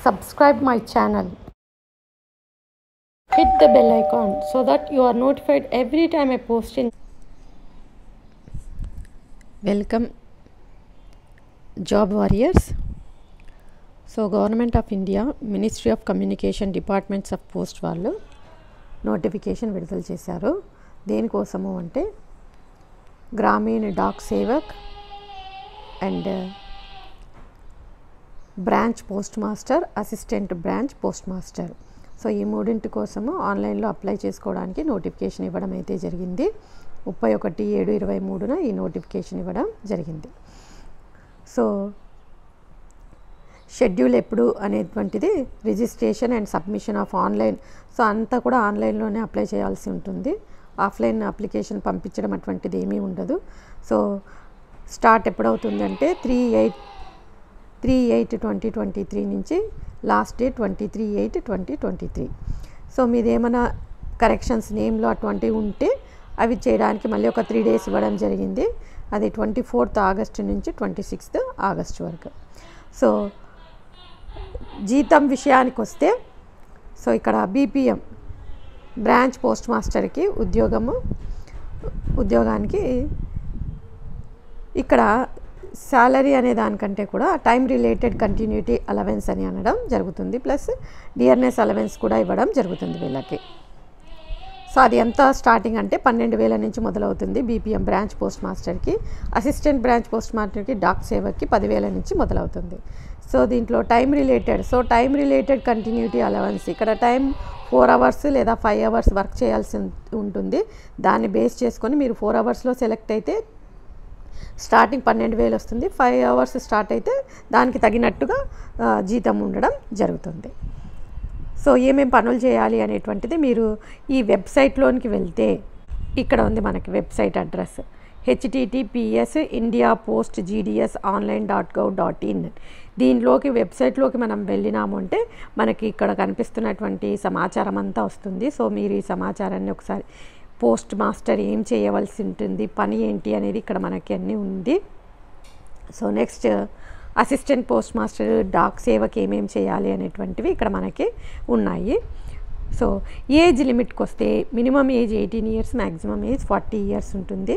subscribe my channel. Hit the bell icon so that you are notified every time I post in welcome job warriors so government of India ministry of communication departments of post వాళ్ళు notification విడుదల చేశారు దేనికోసము అంటే Gramin Dak Sevak and branch post master assistant branch post master so ఈ మూడింటి కోసము ఆన్లైన్లో apply చేసుకోవడానికి నోటిఫికేషన్ ఇవ్వడం అయితే జరిగింది ముప్పై ఒకటి ఏడు ఇరవై మూడున ఈ నోటిఫికేషన్ ఇవ్వడం జరిగింది సో షెడ్యూల్ ఎప్పుడు అనేటువంటిది registration and submission of online so అంతా కూడా ఆన్లైన్లోనే అప్లై చేయాల్సి ఉంటుంది ఆఫ్లైన్ అప్లికేషన్ పంపించడం అటువంటిది ఏమీ ఉండదు సో స్టార్ట్ ఎప్పుడవుతుందంటే three eight three eight twenty twenty three నుంచి last day twenty three eight twenty twenty three so మీది ఏమైనా కరెక్షన్స్ నేమ్లో అటువంటివి ఉంటే అవి చేయడానికి మళ్ళీ ఒక త్రీ డేస్ ఇవ్వడం జరిగింది అది ట్వంటీ ఫోర్త్ ఆగస్ట్ నుంచి ట్వంటీ సిక్స్త్ ఆగస్ట్ వరకు సో జీతం విషయానికి వస్తే సో ఇక్కడ బీపీఎం బ్రాంచ్ పోస్ట్ మాస్టర్కి ఉద్యోగము ఉద్యోగానికి ఇక్కడ శాలరీ అనే దానికంటే కూడా టైం రిలేటెడ్ కంటిన్యూటీ అలవెన్స్ అని అనడం జరుగుతుంది ప్లస్ డియర్నెస్ అలవెన్స్ కూడా ఇవ్వడం జరుగుతుంది వీళ్ళకి సో అది ఎంత స్టార్టింగ్ అంటే పన్నెండు వేల నుంచి మొదలవుతుంది బీపీఎం బ్రాంచ్ పోస్ట్ మాస్టర్కి అసిస్టెంట్ బ్రాంచ్ పోస్ట్ మాస్టర్కి డాక్ సేవకి పదివేల నుంచి మొదలవుతుంది సో దీంట్లో time related so time related continuity allowance ఇక్కడ టైం ఫోర్ అవర్స్ లేదా ఫైవ్ అవర్స్ వర్క్ చేయాల్సి ఉంటుంది దాన్ని బేస్ చేసుకొని మీరు ఫోర్ అవర్స్లో సెలెక్ట్ అయితే స్టార్టింగ్ పన్నెండు వేలు వస్తుంది ఫైవ్ అవర్స్ స్టార్ట్ అయితే దానికి తగినట్టుగా జీతం ఉండడం జరుగుతుంది సో ఏమేమి పనులు చేయాలి అనేటువంటిది మీరు ఈ వెబ్సైట్లోనికి వెళ్తే ఇక్కడ ఉంది మనకి website address HTTPS India post GDS online dot gov dot in దీనిలోకి వెబ్సైట్లోకి మనం వెళ్ళినాము అంటే మనకి ఇక్కడ కనిపిస్తున్నటువంటి సమాచారం అంతా వస్తుంది సో మీరు ఈ సమాచారాన్ని ఒకసారి పోస్ట్ మాస్టర్ ఏం చేయవలసి ఉంటుంది పని ఏంటి అనేది ఇక్కడ మనకి అన్నీ ఉంది so next assistant post master Dak సేవకి ఏమేమి చేయాలి అనేటువంటివి ఇక్కడ మనకి ఉన్నాయి సో ఏజ్ లిమిట్కి వస్తే minimum age eighteen years maximum age forty years ఉంటుంది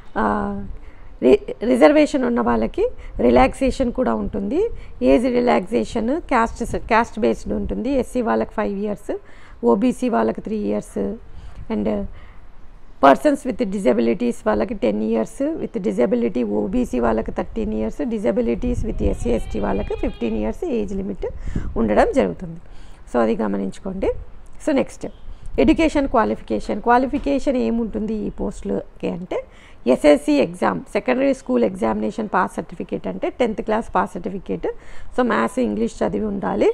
రిజర్వేషన్ ఉన్న వాళ్ళకి రిలాక్సేషన్ కూడా ఉంటుంది age relaxation caste caste based ఉంటుంది ఎస్సీ వాళ్ళకి ఫైవ్ ఇయర్స్ ఓబీసీ వాళ్ళకి three years and persons with disabilities వాళ్ళకి ten years with disability OBC వాళ్ళకి thirteen years disabilities with SC ST వాళ్ళకి ఫిఫ్టీన్ ఇయర్స్ ఏజ్ లిమిట్ ఉండడం జరుగుతుంది సో అది గమనించుకోండి so next education qualification qualification ఏముంటుంది ఈ పోస్టులకి అంటే SSC exam secondary school examination pass certificate అంటే tenth class pass certificate so maths English చదివి ఉండాలి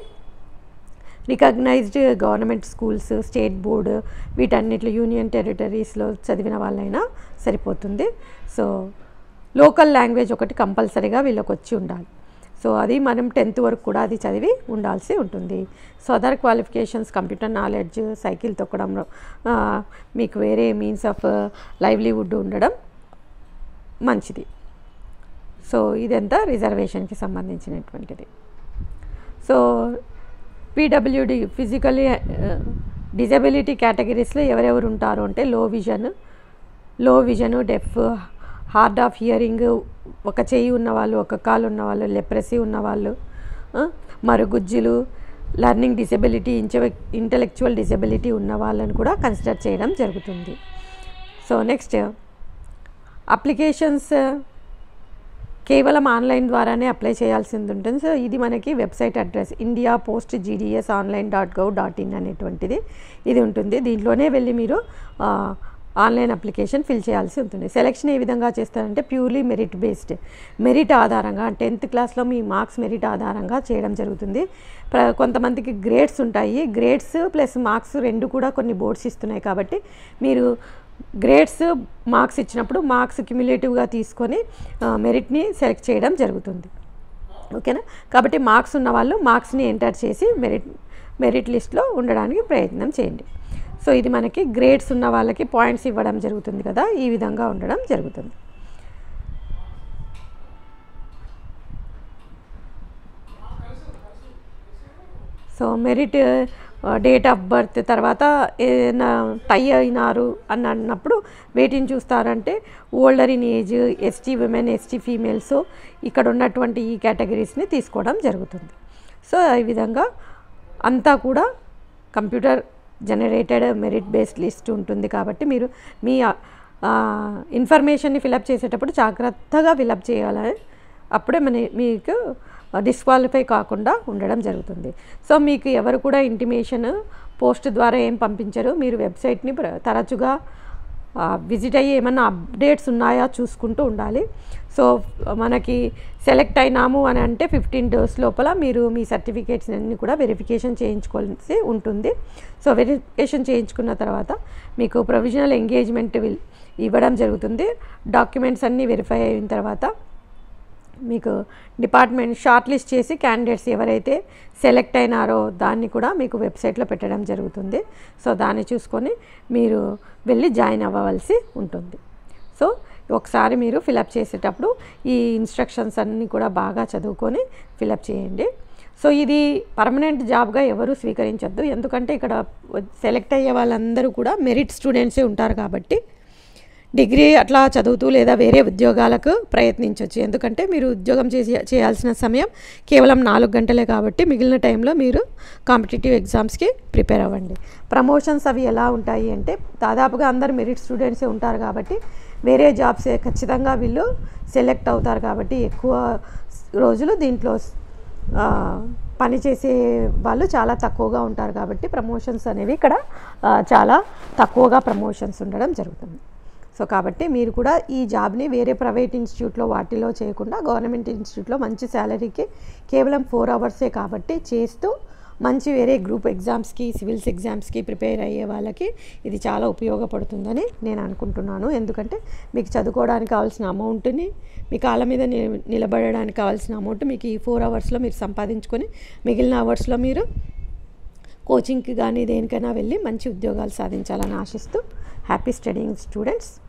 recognised government schools state board వీటన్నిటిలో యూనియన్ టెరిటరీస్లో చదివిన వాళ్ళైనా సరిపోతుంది సో లోకల్ లాంగ్వేజ్ ఒకటి కంపల్సరీగా వీళ్ళకి వచ్చి ఉండాలి సో అది మనం టెన్త్ వరకు కూడా అది చదివి ఉండాల్సి ఉంటుంది so other qualifications computer knowledge cycle తొక్కడంలో మీకు వేరే మీన్స్ ఆఫ్ లైవ్లీవుడ్ ఉండడం మంచిది సో ఇదంతా రిజర్వేషన్కి సంబంధించినటువంటిది సో పీడబ్ల్యూడి ఫిజికలీ డిజబిలిటీ కేటగిరీస్లో ఎవరెవరు ఉంటారు అంటే low vision low vision deaf hard of hearing ఒక చెయ్యి ఉన్నవాళ్ళు ఒక కాలు ఉన్నవాళ్ళు లెప్రసీ ఉన్నవాళ్ళు మరుగుజ్జులు లర్నింగ్ డిసెబిలిటీ ఇంటలెక్చువల్ డిసెబిలిటీ ఉన్న వాళ్ళని కూడా కన్సిడర్ చేయడం జరుగుతుంది సో నెక్స్ట్ అప్లికేషన్స్ కేవలం ఆన్లైన్ ద్వారానే అప్లై చేయాల్సింది ఉంటుంది సో ఇది మనకి website address India post GDS online dot gov dot in అనేటువంటిది ఇది ఉంటుంది దీంట్లోనే వెళ్ళి మీరు ఆన్లైన్ అప్లికేషన్ ఫిల్ చేయాల్సి ఉంటుంది సెలెక్షన్ ఏ విధంగా చేస్తారంటే ప్యూర్లీ మెరిట్ బేస్డ్ మెరిట్ ఆధారంగా టెన్త్ క్లాస్లో మీ మార్క్స్ మెరిట్ ఆధారంగా చేయడం జరుగుతుంది కొంతమందికి గ్రేడ్స్ ఉంటాయి గ్రేడ్స్ ప్లస్ మార్క్స్ రెండు కూడా కొన్ని బోర్డ్స్ ఇస్తున్నాయి కాబట్టి మీరు గ్రేడ్స్ మార్క్స్ ఇచ్చినప్పుడు మార్క్స్ క్యుములేటివ్గా తీసుకొని మెరిట్ని సెలెక్ట్ చేయడం జరుగుతుంది ఓకేనా కాబట్టి మార్క్స్ ఉన్న వాళ్ళు మార్క్స్ని ఎంటర్ చేసి మెరిట్ మెరిట్ లిస్ట్లో ఉండడానికి ప్రయత్నం చేయండి సో ఇది మనకి గ్రేడ్స్ ఉన్న వాళ్ళకి పాయింట్స్ ఇవ్వడం జరుగుతుంది కదా ఈ విధంగా ఉండడం జరుగుతుంది so merit date of birth తర్వాత ఏదైనా టై అయినారు అని అన్నప్పుడు వేటిని చూస్తారంటే older in age ST women ST females ఇక్కడ ఉన్నటువంటి ఈ కేటగిరీస్ని తీసుకోవడం జరుగుతుంది సో ఈ విధంగా అంతా కూడా computer generated merit based list ఉంటుంది కాబట్టి మీరు మీ ఇన్ఫర్మేషన్ని ఫిలప్ చేసేటప్పుడు జాగ్రత్తగా ఫిలప్ చేయాలని అప్పుడే మన మీకు డిస్క్వాలిఫై కాకుండా ఉండడం జరుగుతుంది సో మీకు ఎవరు కూడా ఇంటిమేషన్ పోస్ట్ ద్వారా ఏం పంపించరు మీరు వెబ్సైట్ని ప్ర- తరచుగా విజిట్ అయ్యి ఏమన్నా అప్డేట్స్ ఉన్నాయా చూసుకుంటూ ఉండాలి సో మనకి సెలెక్ట్ అయినాము అని అంటే ఫిఫ్టీన్ డేస్ లోపల మీరు మీ సర్టిఫికేట్స్ అన్ని కూడా వెరిఫికేషన్ చేయించుకోవాల్సి ఉంటుంది సో వెరిఫికేషన్ చేయించుకున్న తర్వాత మీకు ప్రొవిజనల్ ఎంగేజ్మెంట్ విల్ ఇవ్వడం జరుగుతుంది డాక్యుమెంట్స్ అన్నీ వెరిఫై అయిన తర్వాత మీకు డిపార్ట్మెంట్ షార్ట్ లిస్ట్ చేసి క్యాండిడేట్స్ ఎవరైతే సెలెక్ట్ అయినారో దాన్ని కూడా మీకు వెబ్సైట్లో పెట్టడం జరుగుతుంది సో దాన్ని చూసుకొని మీరు వెళ్ళి జాయిన్ అవ్వవలసి ఉంటుంది సో ఒకసారి మీరు ఫిలప్ చేసేటప్పుడు ఈ ఇన్స్ట్రక్షన్స్ అన్నీ కూడా బాగా చదువుకొని ఫిలప్ చేయండి సో ఇది పర్మనెంట్ జాబ్గా ఎవరు స్వీకరించొద్దు ఎందుకంటే ఇక్కడ సెలెక్ట్ అయ్యే వాళ్ళందరూ కూడా మెరిట్ స్టూడెంట్సే ఉంటారు కాబట్టి డిగ్రీ అట్లా చదువుతూ లేదా వేరే ఉద్యోగాలకు ప్రయత్నించవచ్చు ఎందుకంటే మీరు ఉద్యోగం చేసి చేయాల్సిన సమయం కేవలం నాలుగు గంటలే కాబట్టి మిగిలిన టైంలో మీరు కాంపిటేటివ్ ఎగ్జామ్స్కి ప్రిపేర్ అవ్వండి ప్రమోషన్స్ అవి ఎలా ఉంటాయి అంటే దాదాపుగా అందరు మెరిట్ స్టూడెంట్సే ఉంటారు కాబట్టి వేరే జాబ్స్ ఖచ్చితంగా వీళ్ళు సెలెక్ట్ అవుతారు కాబట్టి ఎక్కువ రోజులు దీంట్లో ఆ, పనిచేసే వాళ్ళు చాలా తక్కువగా ఉంటారు కాబట్టి ప్రమోషన్స్ అనేవి ఇక్కడ ఆ, చాలా తక్కువగా ప్రమోషన్స్ ఉండడం జరుగుతుంది సో కాబట్టి మీరు కూడా ఈ జాబ్ని వేరే ప్రైవేట్ ఇన్స్టిట్యూట్లో వాటిలో చేయకుండా గవర్నమెంట్ ఇన్స్టిట్యూట్లో మంచి శాలరీకి కేవలం ఫోర్ అవర్సే కాబట్టి చేస్తూ మంచి వేరే గ్రూప్ ఎగ్జామ్స్కి సివిల్స్ ఎగ్జామ్స్కి ప్రిపేర్ అయ్యే వాళ్ళకి ఇది చాలా ఉపయోగపడుతుందని నేను అనుకుంటున్నాను ఎందుకంటే మీకు చదువుకోవడానికి కావాల్సిన అమౌంట్ని మీ కాళ్ళ మీద ని- నిలబడడానికి కావాల్సిన అమౌంట్ మీకు ఈ ఫోర్ అవర్స్లో మీరు సంపాదించుకొని మిగిలిన అవర్స్లో మీరు కోచింగ్కి కానీ దేనికైనా వెళ్ళి మంచి ఉద్యోగాలు సాధించాలని ఆశిస్తూ హ్యాపీ స్టడీయింగ్ స్టూడెంట్స్